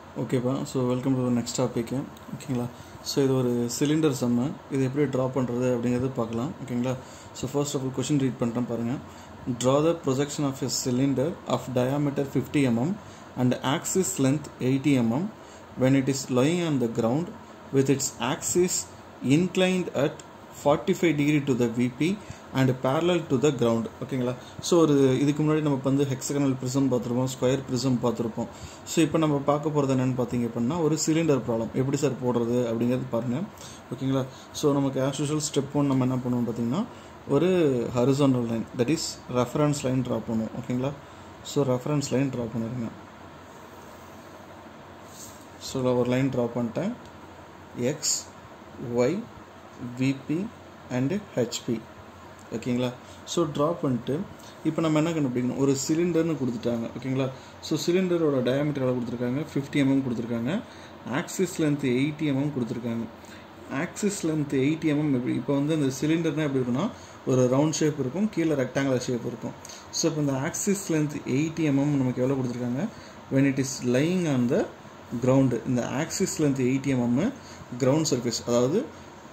ஓகேப்பா so welcome to next topic ஓகேங்களா so இது ஒரு சிலிண்டர் சம்மு இது எப்படி ட்ரா பண்ணுறது அப்படிங்கிறது பார்க்கலாம் ஓகேங்களா so first of all question read பண்ணுறேன் பாருங்கள் draw the projection of a cylinder of diameter fifty mm and axis length eighty mm when it is lying on the ground with its axis inclined at 45 degree to the VP and parallel to the ground ஓகேங்களா so ஒரு இதுக்கு முன்னாடி நம்ம இப்போ வந்து hexagonal prism பார்த்துருப்போம் square prism பார்த்துருப்போம் so இப்போ நம்ம பார்க்க போகிறது என்னென்னு பார்த்தீங்க அப்படின்னா ஒரு சிலிண்டர் ப்ராப்ளம் எப்படி சார் போடுறது அப்படிங்கிறது பாருங்கள் ஓகேங்களா ஸோ நமக்கு ஆஸ் யூஷுவல் ஸ்டெப் ஒன் நம்ம என்ன பண்ணுவோம் பார்த்தீங்கன்னா ஒரு horizontal line that is reference line draw பண்ணுவோம் ஓகேங்களா ஸோ ரெஃபரன்ஸ் லைன் ட்ரா பண்ணிடுங்க ஸோ ஒரு லைன் ட்ரா பண்ணிட்டேன் X Y VP and HP ஓகேங்களா ஸோ ட்ரா பண்ணிட்டு இப்போ நம்ம என்ன கண்டுபிடிக்கணும் ஒரு சிலிண்டர்னு கொடுத்துட்டாங்க ஓகேங்களா ஸோ சிலிண்டரோட டயாமீட்டர் எவ்வளோ கொடுத்துருக்காங்க ஃபிஃப்டி எம்எம் கொடுத்துருக்காங்க ஆக்சிஸ் லென்த் எயிட்டி எம்எம் கொடுத்துருக்காங்க ஆக்சிஸ் லென்த் எயிட்டி எம்எம் எப்படி இப்போ வந்து இந்த சிலிண்டர்னால் எப்படி இருக்குன்னா ஒரு ரவுண்ட் ஷேப் இருக்கும் கீழே ரெக்டாங்குலர் ஷேப் இருக்கும் ஸோ இப்போ இந்த ஆக்சிஸ் லென்த் எயிட்டி எம்எம் நமக்கு எவ்வளோ கொடுத்துருக்காங்க when it is lying on the ground இந்த axis length eighty mm ground surface அதாவது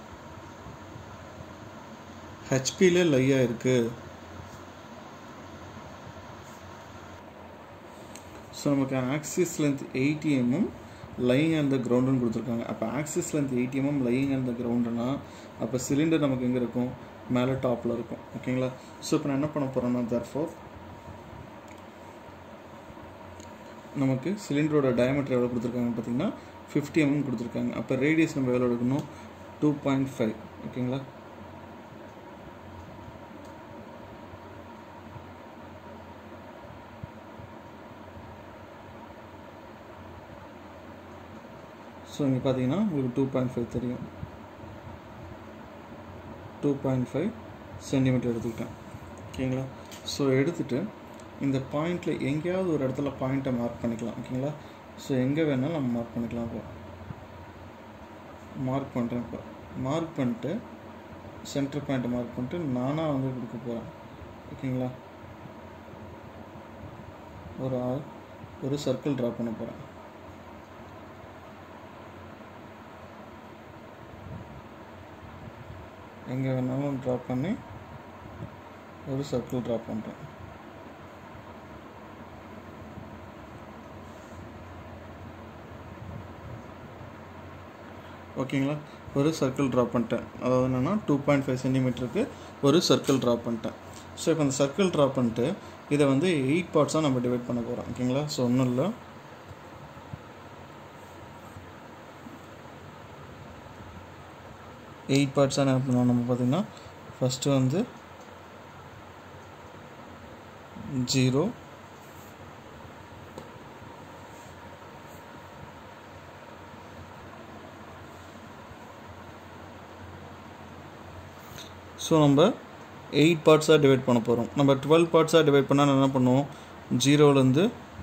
ஹெச்பியில் லையாக இருக்குது ஸோ நமக்கு axis length eighty mm lying அந்த கிரவுண்டுன்னு கொடுத்துருக்காங்க அப்போ axis length eighty mm lying அந்த கிரவுண்டுனா அப்போ சிலிண்டர் நமக்கு எங்கே இருக்கும் மேலே டாப்பில் இருக்கும் ஓகேங்களா ஸோ இப்போ நான் என்ன பண்ண போகிறேன்னா தர்ஃபோர் நமக்கு சிலிண்டரோட டயமீட்டர் எவ்வளோ கொடுத்துருக்காங்க பார்த்தீங்கன்னா ஃபிஃப்டி எம்எம் கொடுத்துருக்காங்க அப்போ ரேடியஸ் நம்ம எவ்வளோ எடுக்கணும் டூ பாயிண்ட் ஃபைவ் ஓகேங்களா ஸோ இங்கே பார்த்தீங்கன்னா உங்களுக்கு டூ பாயிண்ட் ஃபைவ் தெரியும் டூ பாயிண்ட் ஃபைவ் சென்டிமீட்டர் எடுத்துக்கிட்டேன் ஓகேங்களா ஸோ எடுத்துகிட்டு இந்த பாயிண்டில் எங்கேயாவது ஒரு இடத்துல பாயிண்ட்டை மார்க் பண்ணிக்கலாம் ஓகேங்களா ஸோ எங்கே வேணாலும் நம்ம மார்க் பண்ணிக்கலாம் இப்போ மார்க் பண்ணுறேன் இப்போ மார்க் பண்ணிட்டு சென்டர் பாயிண்ட்டை மார்க் பண்ணிட்டு நானாக வந்து கொடுக்க போகிறேன் ஓகேங்களா ஒரு ஆள் ஒரு சர்க்கிள் ட்ரா பண்ண போகிறேன் எங்கே வேணாலும் ட்ரா பண்ணி ஒரு சர்க்கிள் ட்ரா பண்ணுறேன் ஓகேங்களா ஒரு சர்க்கிள் ட்ரா பண்ணிட்டேன் அதாவது என்னென்னா டூ பாயிண்ட் ஃபைவ் சென்டிமீட்டருக்கு ஒரு சர்க்கிள் ட்ரா பண்ணிட்டேன் ஸோ இப்போ அந்த சர்க்கிள் ட்ரா பண்ணிட்டு இதை வந்து எயிட் பார்ட்ஸாக நம்ம டிவைட் பண்ண போகிறோம் ஓகேங்களா ஸோ ஒன்றும் இல்லை எயிட் பார்ட்ஸாக என்ன பண்ணுவோம் நம்ம பார்த்திங்கன்னா ஃபஸ்ட்டு வந்து ஜீரோ ஸோ நம்ம எயிட் பார்ட்ஸாக டிவைட் பண்ண போகிறோம் நம்ம டுவெல் பார்ட்ஸாக டிவைட் பண்ணால் என்ன பண்ணுவோம் ஜீரோலேருந்து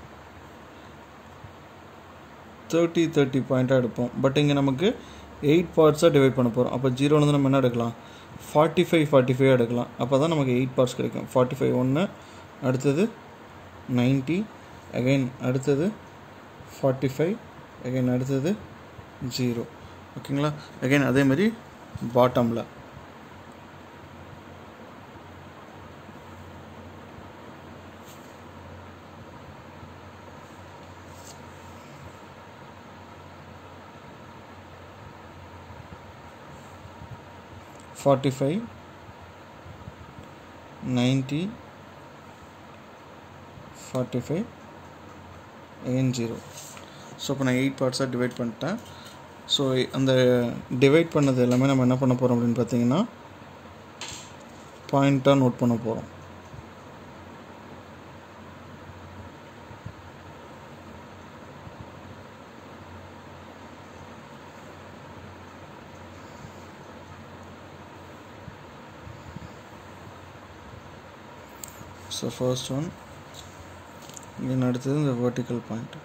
தேர்ட்டி தேர்ட்டி பாயிண்ட்டாக எடுப்போம் பட் இங்கே நமக்கு எயிட் பார்ட்ஸாக டிவைட் பண்ண போகிறோம் அப்போ ஜீரோலேருந்து நம்ம என்ன எடுக்கலாம் ஃபார்ட்டி ஃபைவ் ஃபார்ட்டி ஃபைவ் எடுக்கலாம் அப்போ தான் நமக்கு எயிட் பார்ட்ஸ் கிடைக்கும் ஃபார்ட்டி ஃபைவ் ஒன்று அடுத்தது நைன்ட்டி அகைன் அடுத்தது ஃபார்ட்டி ஃபைவ் அகைன் அடுத்தது ஜீரோ ஓகேங்களா அகைன் அதே மாதிரி பாட்டமில் forty five ninety forty five என் ஜீரோ ஸோ இப்போ நான் எயிட் பார்ட்ஸாக டிவைட் பண்ணிட்டேன் ஸோ அந்த டிவைட் பண்ணது எல்லாமே நம்ம என்ன பண்ண போகிறோம் அப்படின்னு பார்த்தீங்கன்னா பாயிண்ட்டாக நோட் பண்ண போகிறோம் ஸோ ஃபர்ஸ்ட் ஒன் இங்கே அடுத்தது இந்த vertical point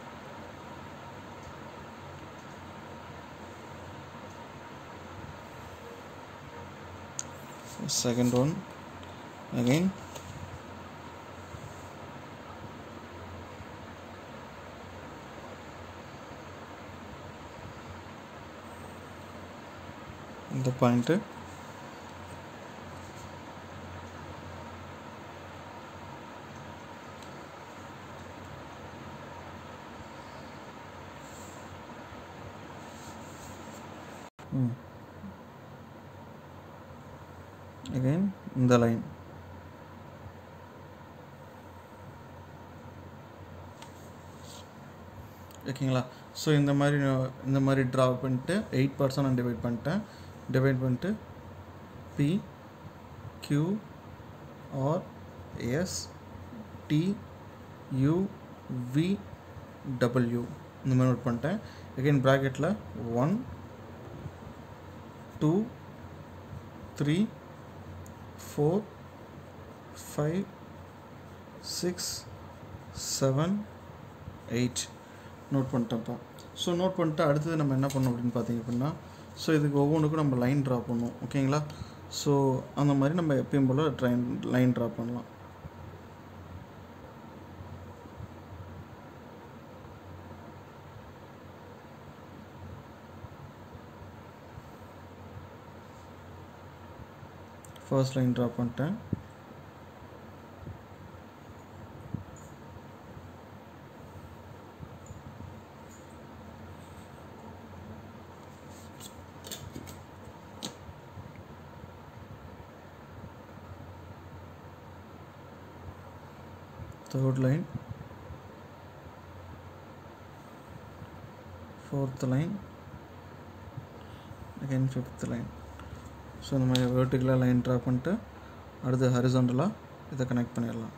second one again இந்த பாயிண்ட்டு again இந்த லைன் ஓகேங்களா ஸோ இந்த மாதிரி நான் இந்த மாதிரி ட்ரா பண்ணிட்டு எயிட் பர்சன்ட் நான் டிவைட் பண்ணிட்டேன் டிவைட் பண்ணிட்டு P Q R S T U V W இந்த மாதிரி நோட் பண்ணிட்டேன் அகைன் ப்ராக்கெட்டில் one two three four five six seven eight note பண்ணிட்டேன்ப்பா ஸோ நோட் பண்ணிட்டு அடுத்தது நம்ம என்ன பண்ணோம் அப்படின்னு பார்த்தீங்க அப்படின்னா ஸோ இதுக்கு ஒவ்வொன்றுக்கும் நம்ம லைன் ட்ரா பண்ணுவோம் ஓகேங்களா ஸோ அந்த மாதிரி நம்ம எப்பயும் போல் ட்ரைன் லைன் ட்ரா பண்ணலாம் ஃபர்ஸ்ட் லைன் ட்ரா பண்ணிட்டேன் third line fourth line again fifth line so இந்த மாதிரி வேர்ட்டிக்கலாக லைன் ட்ரா பண்ணிட்டு அடுத்து ஹரிசாண்டலாக இதை கனெக்ட் பண்ணிடலாம்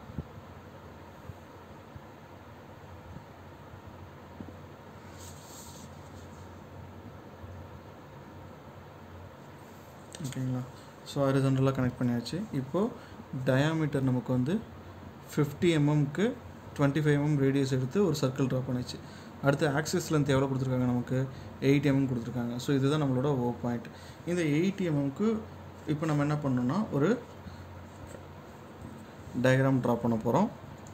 ஓகேங்களா ஸோ ஹரிசாண்டலாக கனெக்ட் பண்ணியாச்சு இப்போது டயாமீட்டர் நமக்கு வந்து ஃபிஃப்டி எம்எம்க்கு டுவெண்ட்டி ஃபைவ் எம்எம் ரேடியஸ் எடுத்து ஒரு சர்க்கிள் ட்ரா பண்ணிச்சு அடுத்து ஆக்சிஸ் லென்த் எவ்வளோ கொடுத்துருக்காங்க நமக்கு எயிட் எம்எம் கொடுத்துருக்காங்க ஸோ இதுதான் நம்மளோட ஓ பாயிண்ட் இந்த எயிட் எம்எம்க்கு இப்போ நம்ம என்ன பண்ணோம்னா ஒரு டயக்ராம் ட்ரா பண்ண போகிறோம்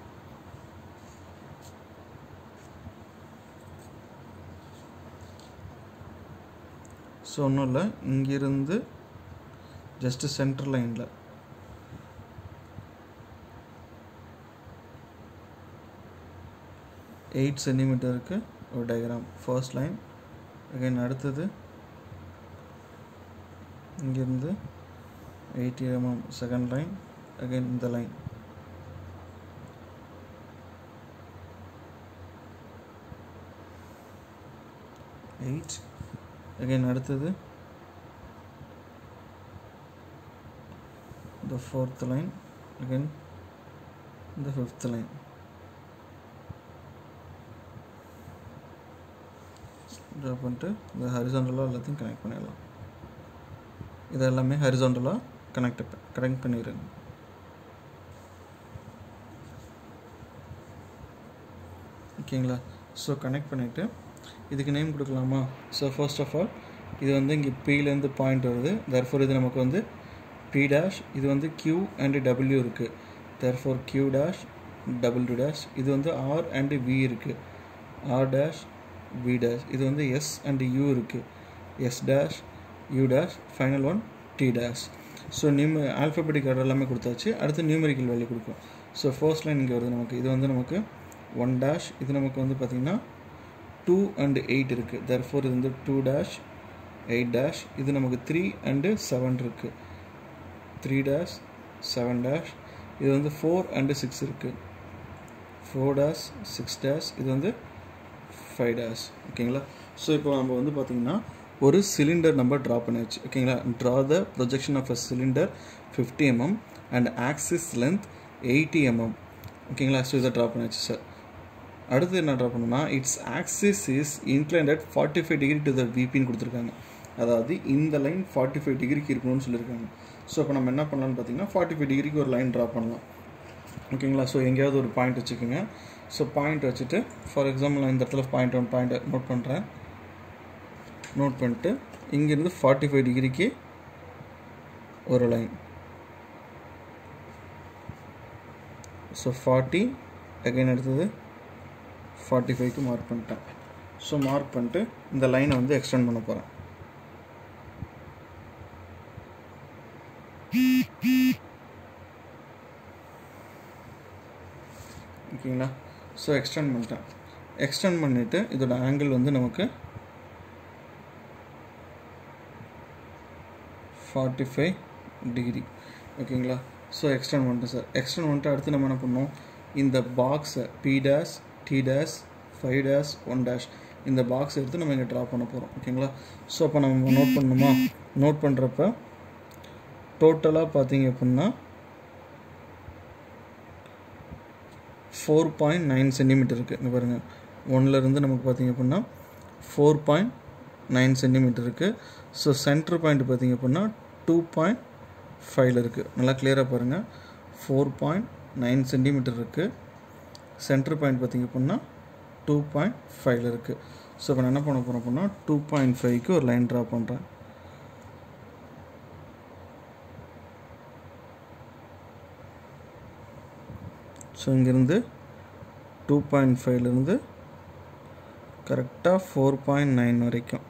ஸோ ஒன்றும் இல்லை இங்கிருந்து ஜஸ்ட்டு சென்டர் லைனில் எயிட் சென்டிமீட்டருக்கு ஒரு டயக்ராம் ஃபர்ஸ்ட் லைன் அகைன் அடுத்தது இங்கேருந்து eighty mm second line again இந்த லைன் எயிட் அகைன் அடுத்தது the fourth line again the fifth line draw பண்ணிட்டு இந்த ஹரிசாண்டலாக எல்லாத்தையும் கனெக்ட் பண்ணிடலாம் இது எல்லாமே ஹரிசாண்டலாக கனெக்ட் கனெக்ட் பண்ணிடுங்க ஓகேங்களா ஸோ கனெக்ட் பண்ணிவிட்டு இதுக்கு நேம் கொடுக்கலாமா ஸோ ஃபர்ஸ்ட் ஆஃப் ஆல் இது வந்து இங்கே பிலேருந்து பாயிண்ட் வருது தர்ஃபோர் இது நமக்கு வந்து பி டேஷ் இது வந்து கியூ அண்டு டபிள்யூ இருக்குது therefore Q dash W dash இது வந்து ஆர் அண்டு வி இருக்குது ஆர் டேஷ் வி டேஷ் இது வந்து எஸ் அண்டு யூ இருக்குது S dash U dash final one T dash so நியூம ஆல்ஃபபெட்டிக் ஆர்டர் எல்லாமே கொடுத்தாச்சு அடுத்து நியூமரிக்கல் வேல்யூ கொடுக்கும் ஸோ ஃபர்ஸ்ட் லைன் இங்கே வருது நமக்கு இது வந்து நமக்கு ஒன் டேஷ் இது நமக்கு வந்து பார்த்திங்கன்னா டூ அண்டு எயிட் இருக்குது தர்ஃபோர் இது வந்து டூ டேஷ் எயிட் டேஷ் இது நமக்கு த்ரீ அண்டு செவன் இருக்குது த்ரீ டேஷ் செவன் டேஷ் இது வந்து ஃபோர் அண்டு சிக்ஸ் இருக்குது ஃபோர் டேஷ் சிக்ஸ் டேஷ் இது வந்து ஃபைவ் டேஷ் ஓகேங்களா ஸோ இப்போ நம்ம வந்து பார்த்திங்கன்னா ஒரு சிலிண்டர் நம்பர் ட்ரா பண்ணியாச்சு ஓகேங்களா draw the projection of a cylinder fifty mm and axis length eighty mm ஓகேங்களா ஸோ இதை ட்ரா பண்ணியாச்சு சார் அடுத்து என்ன ட்ரா பண்ணணும்னா it's axis is inclined at forty five degree to the விபின்னு கொடுத்துருக்காங்க அதாவது இந்த லைன் ஃபார்ட்டி ஃபைவ் டிகிரிக்கு இருக்கணும்னு சொல்லியிருக்காங்க ஸோ இப்போ நம்ம என்ன பண்ணலாம்னு பார்த்தீங்கன்னா ஃபார்ட்டி ஃபைவ் டிகிரிக்கு ஒரு லைன் ட்ரா பண்ணலாம் ஓகேங்களா ஸோ எங்கேயாவது ஒரு பாயிண்ட் வச்சுக்கோங்க ஸோ பாயிண்ட் வச்சுட்டு ஃபார் எக்ஸாம்பிள் நான் இந்த இடத்துல பாயிண்ட் ஒன் பாயிண்ட் நோட் பண்ணுறேன் நோட் பண்ணிட்டு இங்கேருந்து ஃபார்ட்டி ஃபைவ் டிகிரிக்கு ஒரு லைன் ஸோ ஃபார்ட்டி அகைன் எடுத்தது ஃபார்ட்டி ஃபைவ்க்கு மார்க் பண்ணிட்டேன் ஸோ மார்க் பண்ணிட்டு இந்த லைனை வந்து எக்ஸ்டெண்ட் பண்ண போகிறேன் ஓகேங்களா ஸோ எக்ஸ்டெண்ட் பண்ணிட்டேன் எக்ஸ்டெண்ட் பண்ணிவிட்டு இதோட ஆங்கிள் வந்து நமக்கு ஃபார்ட்டி ஃபைவ் டிகிரி ஓகேங்களா ஸோ எக்ஸ்டெண்ட் பண்ணிட்டேன் சார் எக்ஸ்டெண்ட் பண்ணிட்டு அடுத்து நம்ம என்ன பண்ணோம் இந்த பாக்ஸை p dash d dash five dash one dash இந்த பாக்ஸ் எடுத்து நம்ம இங்கே ட்ரா பண்ண போகிறோம் ஓகேங்களா ஸோ அப்போ நம்ம நோட் பண்ணணுமா நோட் பண்ணுறப்ப டோட்டலாக பார்த்தீங்க அப்படின்னா ஃபோர் பாயிண்ட் நைன் சென்டிமீட்டர் இருக்குது இங்கே பாருங்கள் ஒன்லேருந்து நமக்கு பார்த்தீங்க அப்படின்னா ஃபோர் பாயிண்ட் நைன் சென்டிமீட்டர் இருக்குது ஸோ சென்டர் பாயிண்ட் பார்த்தீங்க அப்படின்னா டூ பாயிண்ட் ஃபைவ்ல இருக்குது நல்லா கிளியராக பாருங்கள் ஃபோர் பாயிண்ட் நைன் சென்டிமீட்டர் இருக்குது சென்டர் பாயிண்ட் பார்த்தீங்க அப்படின்னா டூ பாயிண்ட் ஃபைவ்ல இருக்குது ஸோ இப்போ நான் என்ன பண்ண போகிறேன் அப்படின்னா டூ பாயிண்ட் ஃபைவ்க்கு ஒரு லைன் ட்ரா பண்ணுறேன் ஸோ இங்கேருந்து டூ பாயிண்ட் ஃபைவ்லேருந்து கரெக்டாக ஃபோர் பாயிண்ட் நைன் வரைக்கும்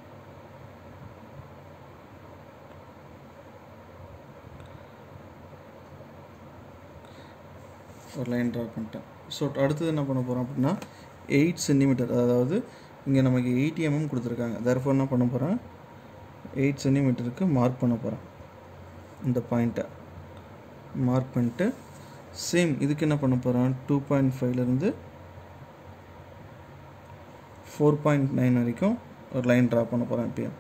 ஒரு லைன் ட்ரா பண்ணிட்டேன் ஸோ அடுத்தது என்ன பண்ண போகிறோம் அப்படின்னா எயிட் சென்டிமீட்டர் அதாவது இங்கே நமக்கு எயிட்டி எம்எம் கொடுத்துருக்காங்க தர்ஃபோர் என்ன பண்ண போகிறேன் எயிட் சென்டிமீட்டருக்கு மார்க் பண்ண போகிறேன் இந்த பாயிண்ட்டை மார்க் பண்ணிட்டு சேம் இதுக்கு என்ன பண்ண போகிறேன் டூ பாயிண்ட் ஃபைவ்லேருந்து ஃபோர் பாயிண்ட் நைன் வரைக்கும் ஒரு லைன் ட்ரா பண்ண போகிறேன் இப்பயும்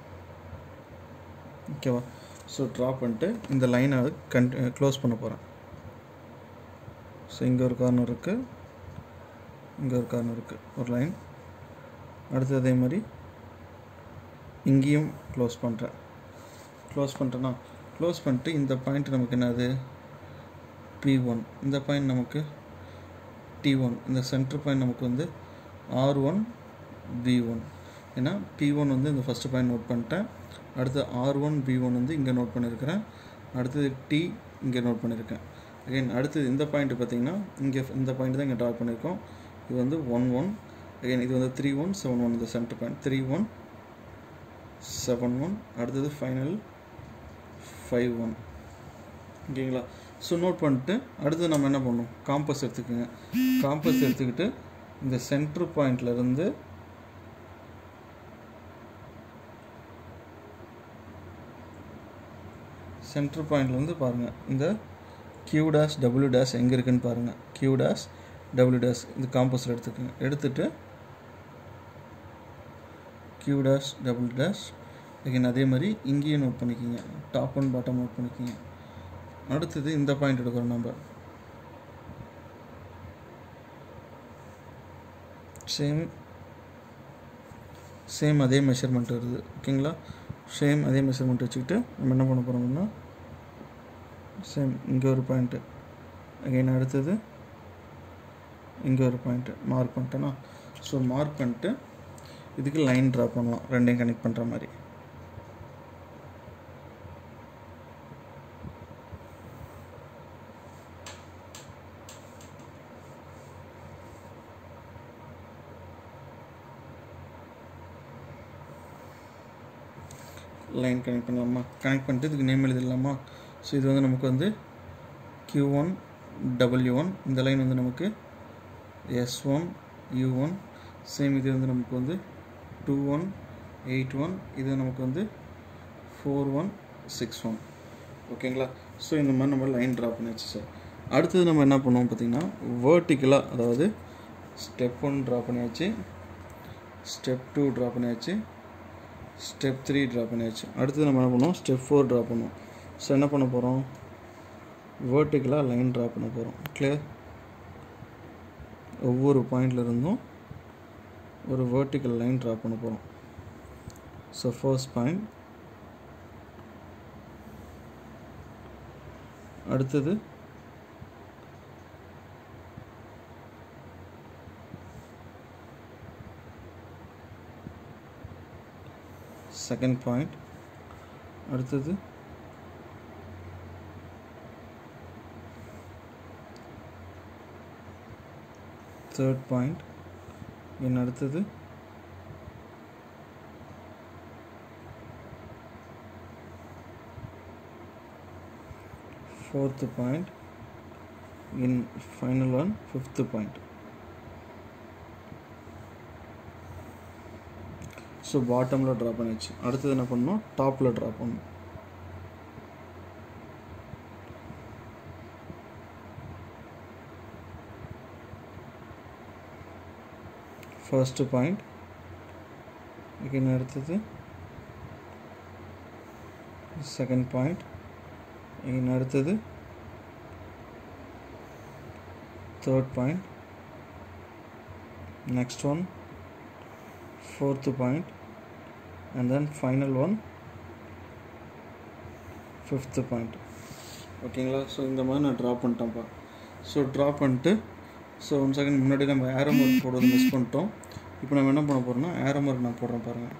ஓகேவா ஸோ ட்ரா பண்ணிட்டு இந்த லைனை கன் க்ளோஸ் பண்ண போகிறேன் ஸோ இங்கே ஒரு கார்னர் இருக்குது இங்கே ஒரு கார்னர் இருக்குது ஒரு லைன் அடுத்து அதே மாதிரி இங்கேயும் க்ளோஸ் பண்ணுறேன் க்ளோஸ் பண்ணிட்டேன்னா க்ளோஸ் பண்ணிட்டு இந்த பாயிண்ட் நமக்கு என்னது பி ஒன் இந்த பாயிண்ட் நமக்கு டி ஒன் இந்த சென்டர் பாயிண்ட் நமக்கு வந்து ஆர் ஒன் பி ஒன் ஏன்னா பி ஒன் வந்து இந்த ஃபஸ்ட்டு பாயிண்ட் நோட் பண்ணிட்டேன் அடுத்து ஆர் ஒன் பி ஒன் வந்து இங்கே நோட் பண்ணியிருக்கிறேன் அடுத்தது டி இங்கே நோட் பண்ணியிருக்கேன் அகைன் அடுத்தது இந்த பாயிண்ட் பார்த்தீங்கன்னா இங்கே இந்த பாயிண்ட் தான் இங்கே ட்ரா பண்ணியிருக்கோம் இது வந்து ஒன் ஒன் அகைன் இது வந்து த்ரீ ஒன் செவன் ஒன் இந்த centre point three one seven one அடுத்தது ஃபைனல் ஃபைவ் ஒன் ஓகேங்களா ஸோ நோட் பண்ணிட்டு அடுத்து நம்ம என்ன பண்ணணும் காம்பஸ் எடுத்துக்கோங்க காம்பஸ் எடுத்துக்கிட்டு இந்த சென்டர் பாயிண்ட்லேருந்து சென்டர் பாயிண்ட்லேருந்து பாருங்கள் இந்த கியூ டேஷ் டபிள்யூ டேஷ் எங்கே இருக்குன்னு பாருங்கள் கியூ டேஷ் டபிள்யூ டேஷ் இந்த காம்பஸில் எடுத்துக்கோங்க எடுத்துட்டு q dash double dash again அதே மாதிரி இங்கேயும் நோட் பண்ணிக்கிங்க டாப் அண்ட் பாட்டம் நோட் பண்ணிக்கிங்க அடுத்தது இந்த பாயிண்ட் எடுக்கிறோம் நம்ம சேம் சேம் அதே மெஷர்மெண்ட் வருது ஓகேங்களா சேம் அதே மெஷர்மெண்ட் வச்சுக்கிட்டு நம்ம என்ன பண்ண போகிறோம்னா சேம் இங்கே ஒரு பாயிண்ட்டு அகைன் அடுத்தது இங்கே ஒரு பாயிண்ட்டு மார்க் பண்ணிட்டேன்னா ஸோ மார்க் பண்ணிட்டு இதுக்கு லைன் ட்ரா பண்ணலாம் ரெண்டையும் கனெக்ட் பண்ணுற மாதிரி லைன் கனெக்ட் பண்ணலாமா கனெக்ட் பண்ணிட்டு இதுக்கு நேம் எழுதிடலாமா ஸோ இது வந்து நமக்கு வந்து க்யூ ஒன் டபிள்யூ ஒன் இந்த லைன் வந்து நமக்கு s one u one same இது வந்து நமக்கு வந்து டூ ஒன் எயிட் ஒன் இது நமக்கு வந்து ஃபோர் ஒன் சிக்ஸ் ஒன் ஓகேங்களா ஸோ இந்த மாதிரி நம்ம லைன் ட்ரா பண்ணியாச்சு சார் அடுத்தது நம்ம என்ன பண்ணுவோம் பார்த்திங்கன்னா வேர்ட்டிக்கலாக அதாவது ஸ்டெப் ஒன் ட்ரா பண்ணியாச்சு ஸ்டெப் டூ ட்ரா பண்ணியாச்சு ஸ்டெப் த்ரீ ட்ரா பண்ணியாச்சு அடுத்தது நம்ம என்ன பண்ணுவோம் ஸ்டெப் ஃபோர் ட்ரா பண்ணுவோம் ஸோ என்ன பண்ண போகிறோம் வேர்ட்டிக்கலாக லைன் ட்ரா பண்ண போகிறோம் கிளியர் ஒவ்வொரு பாயிண்ட்ல இருந்தும் ஒரு வேர்ட்டிக்கல் லைன் ட்ரா பண்ண போகிறோம் ஸோ ஃபர்ஸ்ட் பாயிண்ட் அடுத்தது செகண்ட் பாயிண்ட் அடுத்தது தேர்ட் பாயிண்ட் என் அடுத்தது fourth point in final one fifth point so பாட்டமில் ட்ரா பண்ணியாச்சு அடுத்தது என்ன பண்ணணும் டாப்பில் ட்ரா பண்ணணும் ஃபர்ஸ்ட் பாயிண்ட் again அடுத்தது செகண்ட் பாயிண்ட் again அடுத்தது third point next one fourth point and then final one fifth point ஓகேங்களா ஸோ இந்த மாதிரி நான் ட்ரா பண்ணிட்டேன்ப்பா ஸோ ட்ரா பண்ணிட்டு ஸோ ஒன் செகண்ட் முன்னாடி நம்ம ஏரோ மார்க் போடுறது மிஸ் பண்ணிட்டோம் இப்போ நம்ம என்ன பண்ண போகிறோம்னா ஏரோ மார்க் நான் போடுறேன் பாருங்கள்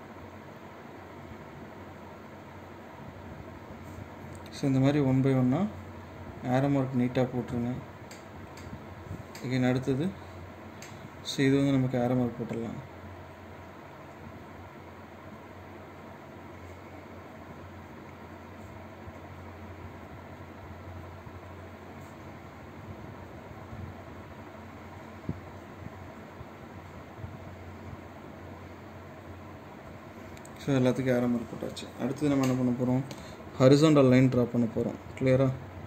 ஸோ இந்த மாதிரி ஒன் பை ஒன்னாக ஏரோ மார்க் நீட்டாக போட்டுருங்க again அடுத்தது ஸோ இது வந்து நமக்கு ஏரோ மார்க் போட்டுடலாம் ஸோ எல்லாத்துக்கும் ஏரோ மார்க் போட்டாச்சு அடுத்தது நம்ம என்ன பண்ண போகிறோம் ஹரிசாண்டல் லைன் ட்ரா பண்ண போகிறோம் கிளியரா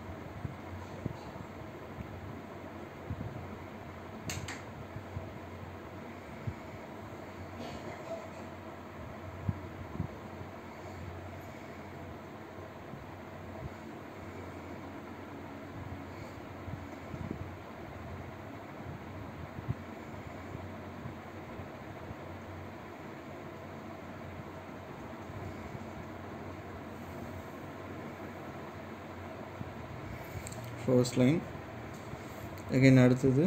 ஃபர்ஸ்ட் லைன் அகைன் அடுத்தது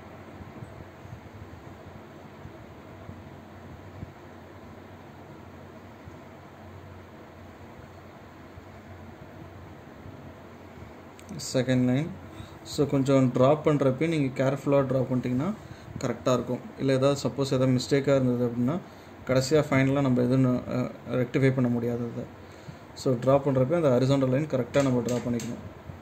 செகண்ட் லைன் ஸோ கொஞ்சம் ட்ராப் பண்ணுறப்ப நீங்கள் கேர்ஃபுல்லாக ட்ரா பண்ணிட்டீங்கன்னா கரெக்டாக இருக்கும் இல்லை ஏதாவது சப்போஸ் ஏதாவது மிஸ்டேக்காக இருந்தது அப்படின்னா கடைசியாக ஃபைனலாக நம்ம எதுவும் ரெக்டிஃபை பண்ண முடியாதது ஸோ ட்ரா பண்ணுறப்ப அந்த ஹரிசாண்டல் லைன் கரெக்டாக நம்ம ட்ரா பண்ணிக்கணும்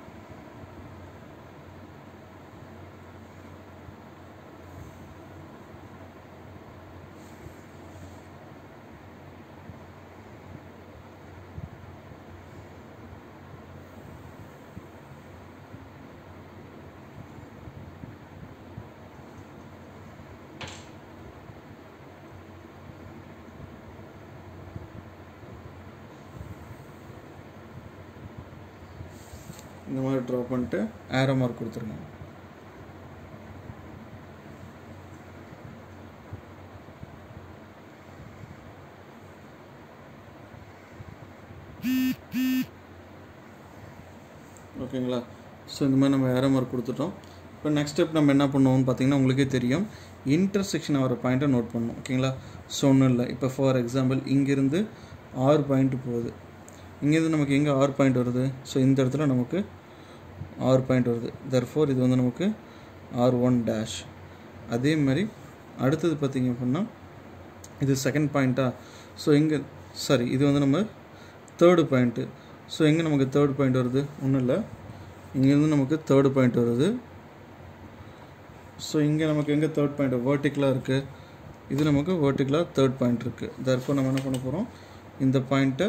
இந்த மாதிரி ட்ரா பண்ணிட்டு ஏரோ மார்க் கொடுத்துருங்க ஓகேங்களா ஸோ இந்த மாதிரி நம்ம ஏரோ மார்க் கொடுத்துட்டோம் இப்போ நெக்ஸ்ட் ஸ்டெப் நம்ம என்ன பண்ணுவோம்னு பார்த்தீங்கன்னா உங்களுக்கே தெரியும் இன்டர்செக்ஷன் ஆகிற பாயிண்ட்டை நோட் பண்ணணும் ஓகேங்களா ஸோ ஒன்றும் இல்லை இப்போ ஃபார் எக்ஸாம்பிள் இங்கேருந்து ஆறு பாயிண்ட் போகுது இங்கேருந்து நமக்கு எங்கே ஆறு பாயிண்ட் வருது ஸோ இந்த இடத்துல நமக்கு ஆறு பாயிண்ட் வருது தர்ஃபோர் இது வந்து நமக்கு ஆர் ஒன் டேஷ் அதே மாதிரி அடுத்தது பார்த்திங்க அப்படின்னா இது செகண்ட் பாயிண்ட்டா ஸோ இங்கே சாரி இது வந்து நம்ம தேர்டு பாயிண்ட்டு ஸோ எங்கே நமக்கு தேர்ட் பாயிண்ட் வருது ஒன்றும் இல்லை இங்கேருந்து நமக்கு தேர்டு பாயிண்ட் வருது ஸோ இங்கே நமக்கு எங்கே தேர்ட் பாயிண்ட் வேர்ட்டிக்கலாக இருக்குது இது நமக்கு வேர்ட்டிக்கலாக தேர்ட் பாயிண்ட் இருக்குது தர்ஃபோர் நம்ம என்ன பண்ண போகிறோம் இந்த பாயிண்ட்டை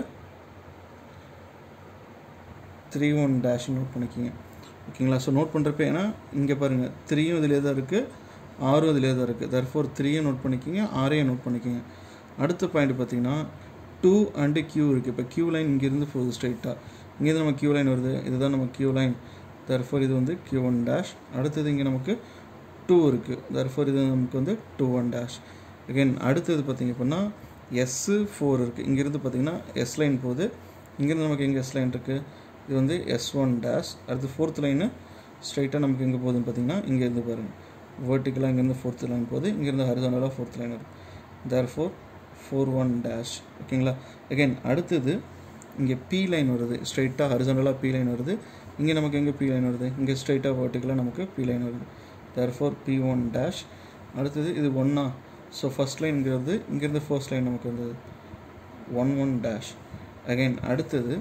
த்ரீ ஒன் டேஷ் நோட் பண்ணிக்கிங்க ஓகேங்களா ஸோ நோட் பண்ணுறப்ப ஏன்னா இங்கே பாருங்கள் த்ரீயும் இதிலே தான் இருக்குது ஆறும் இதிலே தான் இருக்குது தர்ஃபோர் த்ரீயும் நோட் பண்ணிக்கிங்க ஆறையும் நோட் பண்ணிக்கிங்க அடுத்த பாயிண்ட் பார்த்தீங்கன்னா டூ அண்டு கியூ இருக்குது இப்போ கியூ லைன் இங்கேருந்து போகுது ஸ்ட்ரைட்டாக இங்கேருந்து நம்ம கியூ லைன் வருது இதுதான் நம்ம கியூ லைன் தர்ஃபோர் இது வந்து கியூ ஒன் டேஷ் அடுத்தது இங்கே நமக்கு டூ இருக்குது தர்ஃபோர் இது நமக்கு வந்து டூ ஒன் டேஷ் அகைன் அடுத்தது பார்த்திங்க அப்படின்னா எஸ்ஸு ஃபோர் இருக்குது இங்கேருந்து பார்த்திங்கன்னா எஸ் லைன் போகுது இங்கேருந்து நமக்கு எங்கே எஸ் லைன் இருக்குது இது வந்து எஸ் ஒன் டேஷ் அடுத்து ஃபோர்த் லைனு ஸ்ட்ரைட்டாக நமக்கு எங்கே போகுதுன்னு பார்த்தீங்கன்னா இங்கேருந்து பாருங்கள் வேர்ட்டிக்கலாக இங்கேருந்து ஃபோர்த் லைன் போகுது இங்கேருந்து ஹரிசானலாக ஃபோர்த் லைன் இருக்குது therefore four one dash ஓகேங்களா அகைன் அடுத்தது இங்கே பி லைன் வருது ஸ்ட்ரைட்டாக ஹரிசானலாக பி லைன் வருது இங்கே நமக்கு எங்கே பி லைன் வருது இங்கே ஸ்ட்ரைட்டாக வேர்ட்டிக்கலாக நமக்கு பி லைன் வருது therefore p one dash அடுத்தது இது ஒன்றா ஸோ ஃபஸ்ட் லைன்ங்கிறது இங்கேருந்து ஃபர்ஸ்ட் லைன் நமக்கு வந்தது ஒன் ஒன் டேஷ் அகைன் அடுத்தது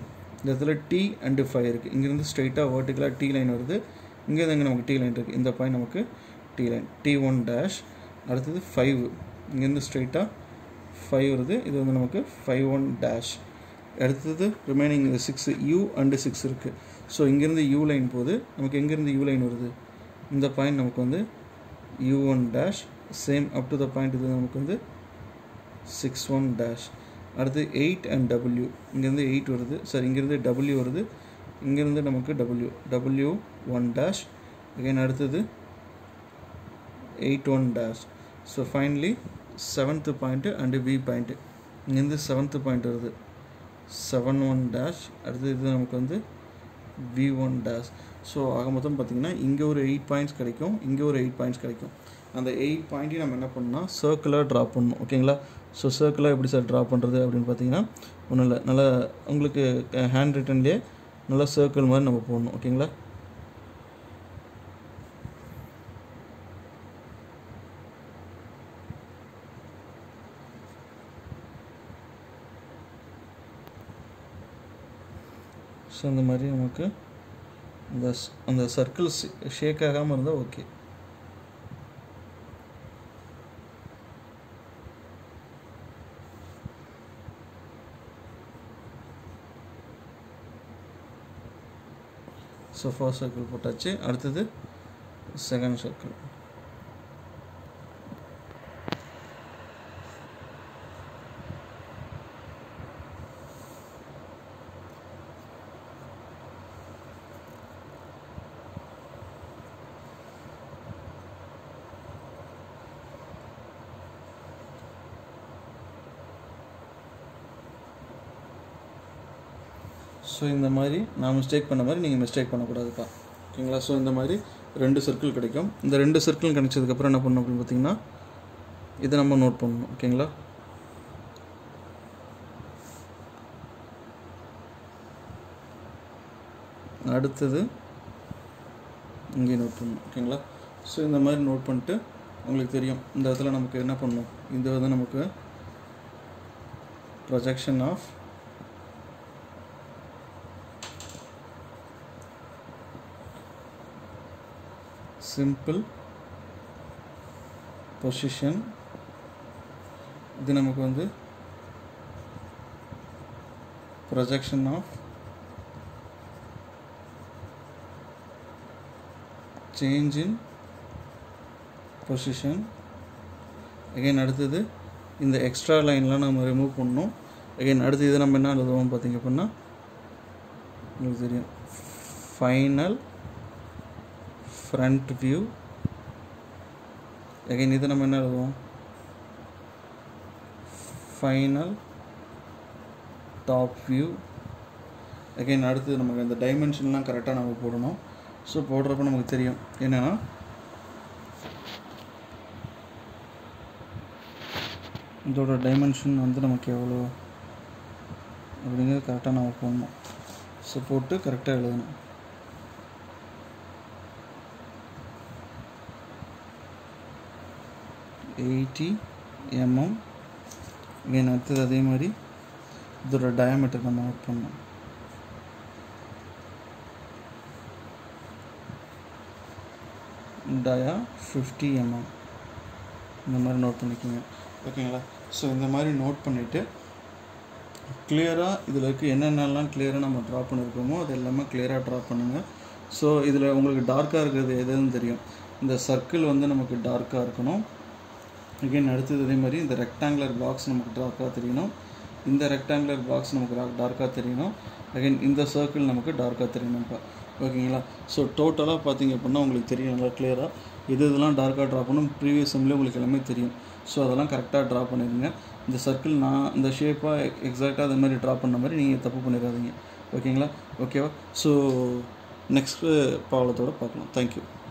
இந்த இடத்துல டி அண்டு ஃபைவ் இருக்குது இங்கேருந்து ஸ்ட்ரைட்டாக வேர்ட்டிக்கலாக டி லைன் வருது இங்கேருந்து இங்கே நமக்கு டி லைன் இருக்குது இந்த பாயிண்ட் நமக்கு d line d one dash அடுத்தது ஃபைவ் இங்கேருந்து ஸ்ட்ரைட்டாக ஃபைவ் வருது இது வந்து நமக்கு ஃபைவ் ஒன் டேஷ் அடுத்தது remaining six u and six இருக்குது ஸோ இங்கேருந்து யூ லைன் போகுது நமக்கு எங்கேருந்து யூ லைன் வருது இந்த பாயிண்ட் நமக்கு வந்து U one dash same up to the point இது நமக்கு வந்து சிக்ஸ் ஒன் டேஷ் அடுத்து எயிட் அண்ட் டபிள்யூ இங்கேருந்து எயிட் வருது சார் இங்கேருந்து டபிள்யூ வருது இங்கேருந்து நமக்கு W W one dash again அடுத்தது eight one dash so finally seventh point and P point இங்கேருந்து செவன்த்து பாயிண்ட் வருது செவன் ஒன் டேஷ் அடுத்து இது நமக்கு வந்து வி ஒன் டேஷ் ஸோ ஆக மொத்தம் பார்த்திங்கன்னா இங்கே ஒரு எயிட் பாயிண்ட்ஸ் கிடைக்கும் இங்கே ஒரு எயிட் பாயிண்ட்ஸ் கிடைக்கும் அந்த எயிட் பாயிண்ட்டையும் நம்ம என்ன பண்ணால் சர்க்கிளாக ட்ரா பண்ணணும் ஓகேங்களா ஸோ சர்க்கிளாக எப்படி சார் ட்ரா பண்ணுறது அப்படின்னு பார்த்தீங்கன்னா ஒன்றும் இல்லை நல்லா உங்களுக்கு ஹேண்ட் ரிட்டன்லேயே நல்லா சர்க்கிள் மாதிரி நம்ம போடணும் ஓகேங்களா ஸோ இந்த மாதிரி நமக்கு அந்த அந்த சர்க்கிள் ஷேக் ஆகாமல் இருந்தால் ஓகே ஸோ ஃபர்ஸ்ட் சர்க்கிள் போட்டாச்சு அடுத்தது செகண்ட் சர்க்கிள் ஸோ இந்த மாதிரி நான் மிஸ்டேக் பண்ண மாதிரி நீங்கள் மிஸ்டேக் பண்ணக்கூடாதுப்பா ஓகேங்களா ஸோ இந்த மாதிரி ரெண்டு சர்க்கிள் கிடைக்கும் இந்த ரெண்டு சர்க்கிள் கிடைச்சதுக்கப்புறம் என்ன பண்ணணும் அப்படின்னு பார்த்தீங்கன்னா இதை நம்ம நோட் பண்ணணும் ஓகேங்களா அடுத்தது இங்கே நோட் பண்ணணும் ஓகேங்களா ஸோ இந்த மாதிரி நோட் பண்ணிட்டு உங்களுக்கு தெரியும் இந்த இடத்துல நமக்கு என்ன பண்ணணும் இந்த வந்து நமக்கு ப்ரொஜெக்ஷன் ஆஃப் சிம்பிள் பொசிஷன் இது நமக்கு வந்து projection of change in position again அடுத்தது இந்த எக்ஸ்ட்ரா லைன்லாம் நம்ம ரிமூவ் பண்ணணும் அகைன் அடுத்து இது நம்ம என்ன எழுதுவோம் பார்த்தீங்க அப்படின்னா உங்களுக்கு தெரியும் ஃபைனல் ஃப்ரண்ட் வியூ அகைன் இது நம்ம என்ன எழுதுவோம் ஃபைனல் டாப் வியூ அகைன் அடுத்து நமக்கு அந்த டைமென்ஷன்லாம் கரெக்டாக நம்ம போடணும் ஸோ போடுறப்ப நமக்கு தெரியும் என்னென்னா இதோட டைமென்ஷன் வந்து நமக்கு எவ்வளோ அப்படிங்கிறது கரெக்டாக நம்ம போடணும் ஸோ போட்டு கரெக்டாக எழுதணும் எயிட்டி எம்எம் again அடுத்தது அதே மாதிரி இதோட டயாமீட்டர் நம்ம நோட் பண்ணணும் டயா ஃபிஃப்டி எம்எம் இந்த மாதிரி நோட் பண்ணிக்கோங்க ஓகேங்களா ஸோ இந்த மாதிரி நோட் பண்ணிவிட்டு கிளியராக இதில் இருக்க என்னென்னலாம் கிளியராக நம்ம ட்ரா பண்ணியிருக்கோமோ அது எல்லாமே கிளியராக ட்ரா பண்ணுங்கள் ஸோ இதில் உங்களுக்கு டார்க்காக இருக்கிறது எதுன்னு தெரியும் இந்த சர்க்கிள் வந்து நமக்கு டார்க்காக இருக்கணும் அகைன் அடுத்தது அதே மாதிரி இந்த ரெக்டாங்குலர் பாக்ஸ் நமக்கு டார்க்காக தெரியணும் இந்த ரெக்டாங்குலர் பாக்ஸ் நமக்கு டார்க்காக தெரியணும் அகைன் இந்த சர்க்கிள் நமக்கு டார்க்காக தெரியணும்ப்பா ஓகேங்களா ஸோ டோட்டலாக பார்த்தீங்க அப்படின்னா உங்களுக்கு தெரியும் நல்லா கிளியராக எது இதெல்லாம் டார்க்காக ட்ரா பண்ணணும் ப்ரீவியஸ் செம்லேயே உங்களுக்கு எல்லாமே தெரியும் ஸோ அதெல்லாம் கரெக்டாக ட்ரா பண்ணிடுங்க இந்த சர்க்கிள் நான் இந்த ஷேப்பாக எக்ஸாக்டாக அது மாதிரி ட்ரா பண்ண மாதிரி நீங்கள் தப்பு பண்ணிடாதீங்க ஓகேங்களா ஓகேவா ஸோ நெக்ஸ்ட்டு பாவலத்தோடு பார்க்கலாம் தேங்க்யூ